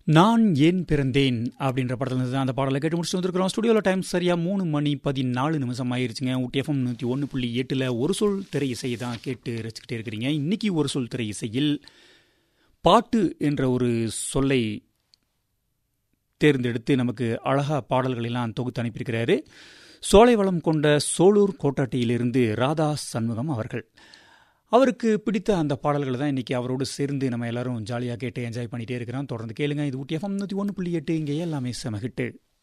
நான் ஏன் பிறந்தேன் அப்படின்ற படத்துல இருந்து தான் அந்த பாடலை கேட்டு முடிச்சுட்டு வந்திருக்கிறோம் ஸ்டுடியோவில் டைம் சரியாக மூணு மணி பதினாலு நிமிஷம் ஆயிருச்சுங்க ஊட்டி எஃப்எம் நூற்றி ஒன்று புள்ளி எட்டில் ஒரு சொல் திரை இசையை தான் கேட்டு ரசிக்கிட்டே இருக்கிறீங்க இன்னைக்கு ஒரு சொல் திரை இசையில் பாட்டு என்ற ஒரு சொல்லை தேர்ந்தெடுத்து நமக்கு அழகா பாடல்களெல்லாம் தொகுத்து அனுப்பியிருக்கிறாரு சோலை வளம் கொண்ட சோலூர் கோட்டாட்டியிலிருந்து ராதா சண்முகம் அவர்கள் அவருக்கு பிடித்த அந்த பாடல்களை தான் இன்றைக்கி அவரோடு சேர்ந்து நம்ம எல்லாரும் ஜாலியாக கேட்டு என்ஜாய் பண்ணிகிட்டே இருக்கிறோம் தொடர்ந்து கேளுங்க இது ஊட்டி எஃப்எம் நூற்றி ஒன்று புள்ளி எட்டு இங்கே எல்லாமே செம ஹிட்டு